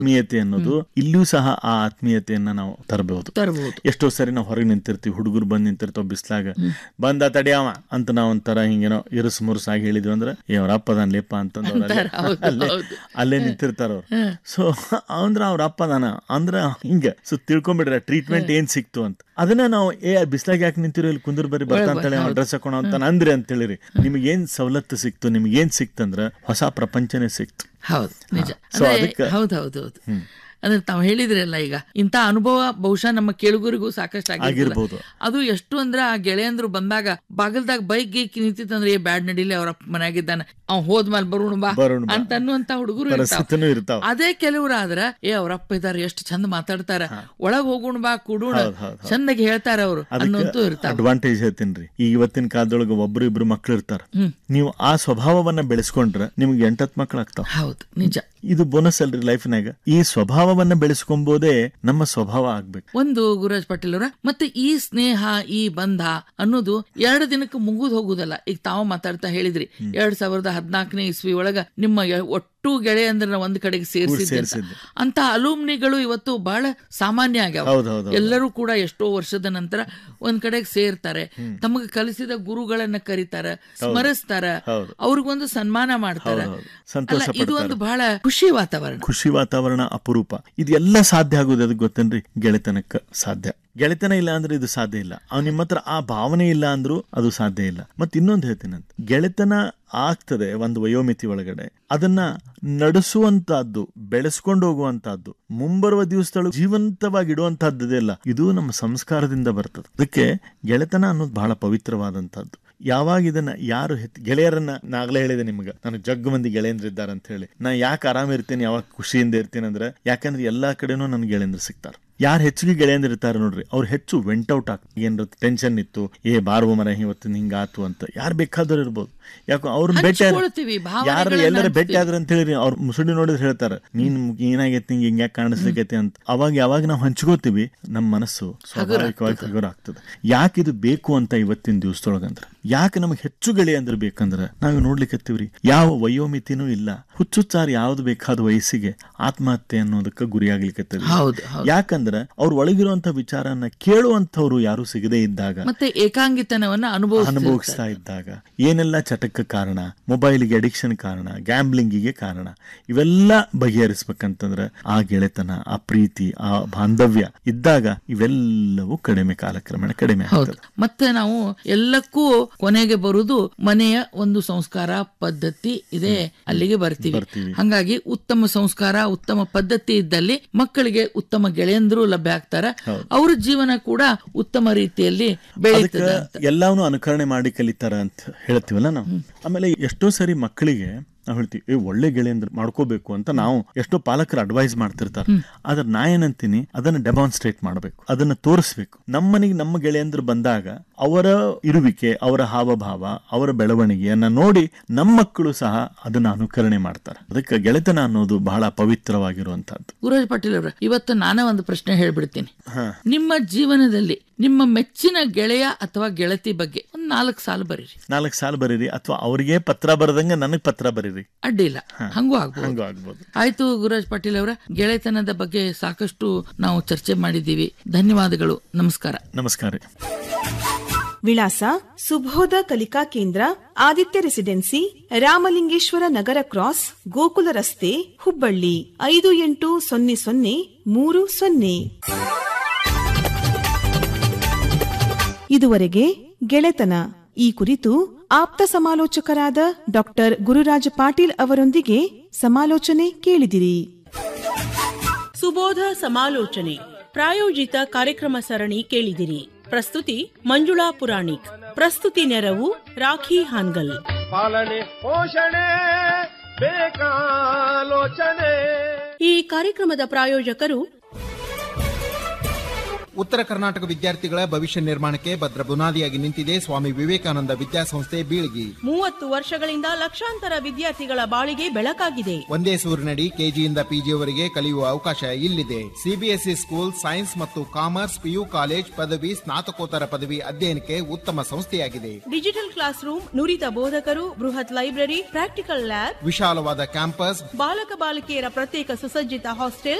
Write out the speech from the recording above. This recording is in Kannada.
ಆತ್ಮೀಯತೆ ಅನ್ನೋದು ಇಲ್ಲಿಯೂ ಸಹ ಆ ಆತ್ಮೀಯತೆಯನ್ನ ನಾವು ತರಬಹುದು ತರಬಹುದು ಎಷ್ಟೋ ಸರಿ ನಾವು ಹೊರಗೆ ನಿಂತಿರ್ತೀವಿ ಹುಡುಗರು ಬಂದ್ ನಿಂತಿರ್ತಾವ ಬಿಸ್ಲಾಗ ಬಂದ ತಡಿಯವ ಅಂತ ನಾವ್ ಒಂಥರ ಹಿಂಗೇನೋ ಇರುಸ್ ಮುರುಸಾಗಿ ಹೇಳಿದ್ವಿ ಅಂದ್ರೆ ಏ ಅವ್ರ ಅಪ್ಪ ಅದಾನ ಲೇಪ ಅಂತಂದು ಅವ್ರು ಅಲ್ಲೇ- ಹೌದು, ಅಲ್ಲೇ ಹೌದು. ಅಲ್ಲೇ ನಿಂತಿರ್ತಾರ ಅವ್ರು ಸೊ ಅಂದ್ರ ಅವ್ರ ಅಪ್ಪ ಅದಾನ ಅಂದ್ರ ಹಿಂಗ ಸೊ ತಿಳ್ಕೊಂಬಿಡ್ರ ಟ್ರೀಟ್ಮೆಂಟ್ ಏನ್ ಸಿಕ್ತು ಅಂತ ಅದನ್ನ ನಾವು ಏ ಬಿಸ್ಲಾಗ ಯಾಕೆ ನಿಂತಿರೋ ಇಲ್ಲಿ ಕುಂದ್ರ ಬರ್ರಿ ಬರ್ತಾ ಅಂತೇಳಿ ಡ್ರೆಸ್ ಹಾಕೋಣ ಅಂತ ಅಂದ್ರಿ ಅಂತ ಹೇಳಿರಿ ನಿಮ್ಗೆ ಏನ್ ಸವಲತ್ತು ಸಿಕ್ತು ನಿಮ್ಗೆ ಏನ್ ಸಿಕ್ತಂದ್ರ ಹೊಸ ಪ್ರಪಂಚನೇ ಸಿಕ್ತು ಹೌದು ನಿಜ So ಅಂದ್ರೆ ಅದಕ್ಕೆ- ಹೌದು ಹೌದು ಹೌದು ಅಂದ್ರೆ ತಾವು ಹೇಳಿದ್ರಲ್ಲ ಈಗ ಇಂಥ ಅನುಭವ ಬಹುಶಃ ನಮ್ಮ ಕೇಳುಗರಿಗೂ ಸಾಕಷ್ಟು ಆಗಿರ್ಬೋದು. ಅದು ಎಷ್ಟು ಅಂದ್ರೆ ಆ ಗೆಳೆಯಂದ್ರು ಬಂದಾಗ ಬಾಗಲ್ದಾಗ ಬೈಕ್ ಗೀಕ್ ನಿಂತಿತ್ತಂದ್ರೆ ಏ ಬ್ಯಾಡ್ ನಡಿಲಿ ಅವ್ರ ಮನ್ಯಾಗಿದ್ದಾನೆ ಅವ್ ಹೋದ್ಮೇಲೆ ಬರೋಣ ಬಾ ಬರೋಣ ಬಾ. ಅಂತ ಅನ್ನುವಂತ ಹುಡುಗರು ಇರ್ತಾವ ಪರಿಸ್ಥಿತಿನೂ ಇರ್ತಾವ ಅದೇ ಕೆಲವ್ರು ಆದ್ರ ಏ ಅವ್ರಪ್ಪ ಇದಾರೆ ಎಷ್ಟು ಚಂದ ಮಾತಾಡ್ತಾರ ಒಳಗ್ ಹೋಗೋಣ ಬಾ ಕುಡೋಣ ಹೌದ್ ಹೌದ್ ಹೌದ್. ಚಂದಾಗಿ ಹೇಳ್ತಾರ ಅವ್ರು ಅನ್ನೋಂತೂ ಇರ್ತಾವ ಅಡ್ವಾಂಟೇಜ್ ಹೇಳ್ತೀನಿ ಈ ಇವತ್ತಿನ ಕಾಲದೊಳಗೆ ಒಬ್ರು ಇಬ್ರು ಮಕ್ಳು ಇರ್ತಾರ ನೀವು ಆ ಸ್ವಭಾವವನ್ನ ಬೆಳೆಸ್ಕೊಂಡ್ರೆ ನಿಮ್ಗೆ ಎಂಟತ್ ಮಕ್ಳು ಆಗ್ತಾವ ಹೌದು ನಿಜ ಇದು ಬೋನಸ್ ಅಲ್ರಿ ಲೈಫ್ನಾಗ ಈ ಸ್ವಭಾವವನ್ನ ಬೆಳೆಸ್ಕೊಂಬೋದೇ ನಮ್ಮ ಸ್ವಭಾವ ಆಗ್ಬೇಕು ಒಂದು ಗುರುರಾಜ್ ಪಾಟೀಲ್ ಅವರ ಮತ್ತೆ ಈ ಸ್ನೇಹ ಈ ಬಂಧ ಅನ್ನೋದು ಎರಡು ದಿನಕ್ಕೆ ಮುಗಿದ್ ಹೋಗುದಲ್ಲ ಈಗ ತಾವು ಮಾತಾಡ್ತಾ ಹೇಳಿದ್ರಿ ಎರಡ್ ಸಾವಿರದ ಹದಿನಾಲ್ಕನೇ ಇಸ್ವಿ ಒಳಗ ನಿಮ್ಮ ಯ- ಒಟ್ಟು ಗೆಳೆಯಂದ್ರನ್ನ ಒಂದ್ ಕಡೆಗೆ ಸೇರಿಸಿದ್ದೆ ಸೇರ್ಸಿದ್ದೆ. ಅಂತ ಅಲೂಮ್ನಿಗಳು ಇವತ್ತು ಬಹಳ ಸಾಮಾನ್ಯ ಆಗ್ಯಾವ ಹೌದ್ ಹೌದ್ ಹೌದ್. ಎಲ್ಲರೂ ಕೂಡ ಎಷ್ಟೋ ವರ್ಷದ ನಂತರ ಒಂದ್ ಕಡೆಗೆ ಸೇರ್ತಾರೆ ತಮಗೆ ಕಲಿಸಿದ ಗುರುಗಳನ್ನ ಕರೀತಾರ ಸ್ಮರಿಸ್ತಾರ ಹೌದು. ಅವ್ರಿಗೊಂದು ಸನ್ಮಾನ ಮಾಡ್ತಾರ ಹೌದ್ ಹೌದ್. ಸಂತೋಷ ಅಲ್ಲ, ಇದು ಪಡ್ತಾರೆ. ಒಂದು ಬಹಳ ಖುಷಿ ವಾತಾವರಣ ಖುಷಿ ವಾತಾವರಣ ಅಪರೂಪ ಇದೆಲ್ಲ ಸಾಧ್ಯ ಆಗೋದು ಅದಕ್ಕೆ ಗೊತ್ತೇನ್ರಿ ಗೆಳೆತನಕ್ಕ ಸಾಧ್ಯ ಗೆಳೆತನ ಇಲ್ಲ ಅಂದ್ರೆ ಇದು ಸಾಧ್ಯ ಇಲ್ಲ ಅವ್ ನಿಮ್ಮ ಹತ್ರ ಆ ಭಾವನೆ ಇಲ್ಲ ಅಂದ್ರೂ ಅದು ಸಾಧ್ಯ ಇಲ್ಲ ಮತ್ ಇನ್ನೊಂದು ಹೇಳ್ತೀನಂತ ಗೆಳೆತನ ಆಗ್ತದೆ ಒಂದು ವಯೋಮಿತಿ ಒಳಗಡೆ ಅದನ್ನ ನಡೆಸುವಂತಹದ್ದು ಬೆಳೆಸ್ಕೊಂಡು ಹೋಗುವಂತಹದ್ದು ಮುಂಬರುವ ದಿವಸದೊಳಗೆ ಜೀವಂತವಾಗಿ ಇಡುವಂತಹದ್ದೆಲ್ಲ ಇದು ನಮ್ಮ ಸಂಸ್ಕಾರದಿಂದ ಬರ್ತದೆ ಅದಕ್ಕೆ ಗೆಳೆತನ ಅನ್ನೋದು ಬಹಳ ಪವಿತ್ರವಾದಂತಹದ್ದು ಯಾವಾಗ ಇದನ್ನ ಯಾರು ಹೆತ್ ಗೆಳೆಯರನ್ನ ನಾಗ್ಲೇ ಹೇಳಿದೆ ನಿಮ್ಗೆ ನನಗೆ ಜಗ್ಗು ಮಂದಿ ಗೆಳೆಯಂದ್ರಿದ್ದಾರೆ ಅಂತ ಹೇಳಿ ನಾ ಯಾಕೆ ಆರಾಮ ಇರ್ತೀನಿ ಯಾವಾಗ ಖುಷಿಯಿಂದ ಇರ್ತೀನಿ ಅಂದ್ರೆ ಯಾಕಂದ್ರೆ ಎಲ್ಲಾ ಕಡೆನೂ ನನ್ ಗೆಳೆಯಂದ್ರು ಸಿಗ್ತಾರೆ ಯಾರು ಹೆಚ್ಚಿಗೆ ಗೆಳೆಯಂದ್ರು ಇರ್ತಾರೆ ನೋಡ್ರಿ ಅವ್ರು ಹೆಚ್ಚು ವೆಂಟ್ ಔಟ್ ಆಗ್ತದೆ ಏನ್ರ ಟೆನ್ಷನ್ ಇತ್ತು ಏ ಬಾರ್ವ ಮರ ಇವತ್ತಿನ ಹಿಂಗಾತು ಅಂತ ಯಾರು ಬೇಕಾದ್ರೂ ಇರ್ಬೋದು ಯಾಕೆ ಅವ್ರನ್ನ ಭೇಟಿ ಹಂಚ್ಕೊಳ್ತೀವಿ, ಭಾವನೆಗಳನ್ನ ಯಾರು ಎಲ್ಲರ ಭೇಟಿ ಹಂಚ್ತೀವಿ. ಆದ್ರ ಅಂತ ಹೇಳಿ ಅವ್ರ ಮುಸುಡಿ ನೋಡಿದ್ರೆ ಹೇಳ್ತಾರ ನೀನ್ ಏನಾಗೈತಿ ನಿಂಗೆ ಹಿಂಗ್ ಯಾಕೆ ಕಾಣಿಸ್ಲಿಕ್ಕೈತಿ ಅಂತ ಅವಾಗ ಯಾವಾಗ ನಾವು ಹಂಚ್ಕೋತೀವಿ ನಮ್ಮ ಮನಸ್ಸು ಸ್ವಾಭಾವಿಕವಾಗಿ ಹಗುರ ಆಗ್ತದೆ ಯಾಕೆ ಇದು ಬೇಕು ಅಂತ ಇವತ್ತಿನ ದಿವಸದೊಳಗಂದ್ರ ಯಾಕೆ ನಮಗೆ ಹೆಚ್ಚು ಗೆಳೆಯ ಅಂದ್ರೆ ಬೇಕಂದ್ರ ನಾವು ನೋಡ್ಲಿಕ್ಕತ್ತೀವ್ರಿ ಯಾವ ವಯೋಮಿತಿನೂ ಇಲ್ಲ ಹುಚ್ಚುಚ್ಚಾರ ಯಾವ್ದು ಬೇಕಾದ ವಯಸ್ಸಿಗೆ ಆತ್ಮಹತ್ಯೆ ಅನ್ನೋದಕ್ಕೆ ಗುರಿಯಾಗ್ಲಿಕ್ಕತ್ತೀವಿ ಹೌದು ಹೌದು ಯಾಕಂದ್ರ ಅವ್ರ ಒಳಗಿರುವಂತ ವಿಚಾರನ ಕೇಳುವಂತವ್ರು ಯಾರು ಸಿಗದೇ ಇದ್ದಾಗ ಮತ್ತೆ ಏಕಾಂಗಿತನವನ್ನ ಅನುಭವ ಅನುಭವಿಸ್ತಾ ಇದ್ದಾಗ ಏನೆಲ್ಲ ಚಟಕ್ಕೆ ಕಾರಣ ಮೊಬೈಲ್ಗೆ ಅಡಿಕ್ಷನ್ ಕಾರಣ ಗ್ಯಾಂಬ್ಲಿಂಗಿಗೆ ಕಾರಣ ಇವೆಲ್ಲ ಬಗೆಹರಿಸ್ಬೇಕಂತಂದ್ರೆ ಆ ಗೆಳೆತನ ಆ ಪ್ರೀತಿ ಆ ಬಾಂಧವ್ಯ ಇದ್ದಾಗ ಇವೆಲ್ಲವೂ ಕಡಿಮೆ ಕಾಲಕ್ರಮೇಣ ಕಡಿಮೆ ಹೌದು ಆಗ್ತದೆ ಮತ್ತೆ ನಾವು ಎಲ್ಲಕ್ಕೂ ಕೊನೆಗೆ ಬರುವುದು ಮನೆಯ ಒಂದು ಸಂಸ್ಕಾರ ಪದ್ಧತಿ ಇದೆ ಅಲ್ಲಿಗೆ ಬರ್ತೀವಿ ಬರ್ತೀವಿ. ಹಂಗಾಗಿ ಉತ್ತಮ ಸಂಸ್ಕಾರ ಉತ್ತಮ ಪದ್ಧತಿ ಇದ್ದಲ್ಲಿ ಮಕ್ಕಳಿಗೆ ಉತ್ತಮ ಗೆಳೆಯಂದ್ರು ಲಭ್ಯ ಆಗ್ತಾರ ಅವ್ರ ಜೀವನ ಕೂಡ ಉತ್ತಮ ರೀತಿಯಲ್ಲಿ ಬೆಳೀತದೆ ಅದಕ್ಕೆ ಎಲ್ಲಾನು ಅನುಕರಣೆ ಮಾಡಿ ಕಲಿತಾರ ಅಂತ ಹೇಳ್ತೀವಲ್ಲ ನಾವು ಆಮೇಲೆ ಎಷ್ಟೋ ಸರಿ ಮಕ್ಕಳಿಗೆ ನಾವು ಹೇಳ್ತೀವಿ ಏ ಒಳ್ಳೆ ಗೆಳೆಯಂದ್ರ ಮಾಡ್ಕೋಬೇಕು ಅಂತ ನಾವು ಎಷ್ಟೋ ಪಾಲಕರು ಅಡ್ವೈಸ್ ಮಾಡ್ತಿರ್ತಾರೆ ಆದ್ರೆ ನಾ ಏನಂತೀನಿ ಅದನ್ನ ಡೆಮಾನ್ಸ್ಟ್ರೇಟ್ ಮಾಡಬೇಕು ಅದನ್ನ ತೋರಿಸ್ಬೇಕು ನಮ್ಮನಿಗೆ ನಮ್ಮ ಗೆಳೆಯಂದ್ರು ಬಂದಾಗ ಅವರ ಇರುವಿಕೆ ಅವರ ಹಾವಭಾವ ಅವರ ಬೆಳವಣಿಗೆಯನ್ನ ನೋಡಿ ನಮ್ಮ ಮಕ್ಕಳು ಸಹ ಅದನ್ನ ಅನುಕರಣೆ ಮಾಡ್ತಾರೆ ಅದಕ್ಕೆ ಗೆಳೆತನ ಅನ್ನೋದು ಬಹಳ ಪವಿತ್ರವಾಗಿರುವಂತಹದ್ದು ಗುರುರಾಜ್ ಪಾಟೀಲ್ ಅವರ ಇವತ್ತು ನಾನೇ ಒಂದು ಪ್ರಶ್ನೆ ಹೇಳ್ಬಿಡ್ತೀನಿ ಹಾ. ನಿಮ್ಮ ಜೀವನದಲ್ಲಿ ನಿಮ್ಮ ಮೆಚ್ಚಿನ ಗೆಳೆಯ ಅಥವಾ ಗೆಳತಿ ಬಗ್ಗೆ ಒಂದ್ ನಾಲ್ಕು ಸಾಲು ಬರೀರಿ ನಾಲ್ಕು ಸಾಲ ಬರೀರಿ ಅಥವಾ ಅವ್ರಿಗೆ ಪತ್ರ ಬರದಂಗ ನನಗ್ ಪತ್ರ ಬರೀರಿ ಅಡ್ಡಿಲ್ಲ ಹಂಗೂ ಆಗ್ಬೋದು ಹಂಗೂ ಆಗ್ಬೋದು ಆಯ್ತು ಗುರುರಾಜ್ ಪಾಟೀಲ್ ಅವರ ಗೆಳೆತನದ ಬಗ್ಗೆ ಸಾಕಷ್ಟು ನಾವು ಚರ್ಚೆ ಮಾಡಿದ್ದೀವಿ ಧನ್ಯವಾದಗಳು ನಮಸ್ಕಾರ ನಮಸ್ಕಾರ ರೀ ವಿಳಾಸ ಸುಬೋಧ ಕಲಿಕಾ ಕೇಂದ್ರ ಆದಿತ್ಯ ರೆಸಿಡೆನ್ಸಿ ರಾಮಲಿಂಗೇಶ್ವರ ನಗರ ಕ್ರಾಸ್ ಗೋಕುಲ ರಸ್ತೆ ಹುಬ್ಬಳ್ಳಿ ಐದು ಎಂಟು ಸೊನ್ನೆ ಸೊನ್ನೆ ಮೂರು ಸೊನ್ನೆ ಇದುವರೆಗೆ ಗೆಳೆತನ ಈ ಕುರಿತು ಆಪ್ತ ಸಮಾಲೋಚಕರಾದ ಡಾಕ್ಟರ್ ಗುರುರಾಜ ಪಾಟೀಲ್ ಅವರೊಂದಿಗೆ ಸಮಾಲೋಚನೆ ಕೇಳಿದಿರಿ ಸುಬೋಧ ಸಮಾಲೋಚನೆ ಪ್ರಾಯೋಜಿತ ಕಾರ್ಯಕ್ರಮ ಸರಣಿ ಕೇಳಿದಿರಿ ಪ್ರಸ್ತುತಿ ಮಂಜುಳಾ ಪುರಾಣಿಕ್ ಪ್ರಸ್ತುತಿ ನೆರವು ರಾಖಿ ಹಾನ್ಗಲ್ ಪಾಲನೆ ಪೋಷಣೆ ಬೇಕಾಲೋಚನೆ ಈ ಕಾರ್ಯಕ್ರಮದ ಪ್ರಾಯೋಜಕರು ಉತ್ತರ ಕರ್ನಾಟಕ ವಿದ್ಯಾರ್ಥಿಗಳ ಭವಿಷ್ಯ ನಿರ್ಮಾಣಕ್ಕೆ ಭದ್ರ ಬುನಾದಿಯಾಗಿ ನಿಂತಿದೆ ಸ್ವಾಮಿ ವಿವೇಕಾನಂದ ವಿದ್ಯಾಸಂಸ್ಥೆ ಬೀಳ್ಗಿ ಮೂವತ್ತು ವರ್ಷಗಳಿಂದ ಲಕ್ಷಾಂತರ ವಿದ್ಯಾರ್ಥಿಗಳ ಬಾಳಿಗೆ ಬೆಳಕಾಗಿದೆ ಒಂದೇ ಸೂರಿನಡಿ ಕೆಜಿಯಿಂದ ಪಿಜಿಯವರೆಗೆ ಕಲಿಯುವ ಅವಕಾಶ ಇಲ್ಲಿದೆ ಸಿಬಿಎಸ್ಇ ಸ್ಕೂಲ್ ಸೈನ್ಸ್ ಮತ್ತು ಕಾಮರ್ಸ್ ಪಿಯು ಕಾಲೇಜ್ ಪದವಿ ಸ್ನಾತಕೋತ್ತರ ಪದವಿ ಅಧ್ಯಯನಕ್ಕೆ ಉತ್ತಮ ಸಂಸ್ಥೆಯಾಗಿದೆ ಡಿಜಿಟಲ್ ಕ್ಲಾಸ್ ರೂಮ್ ನುರಿತ ಬೋಧಕರು ಬೃಹತ್ ಲೈಬ್ರರಿ ಪ್ರಾಕ್ಟಿಕಲ್ ಲ್ಯಾಬ್ ವಿಶಾಲವಾದ ಕ್ಯಾಂಪಸ್ ಬಾಲಕ ಬಾಲಕಿಯರ ಪ್ರತ್ಯೇಕ ಸುಸಜ್ಜಿತ ಹಾಸ್ಟೆಲ್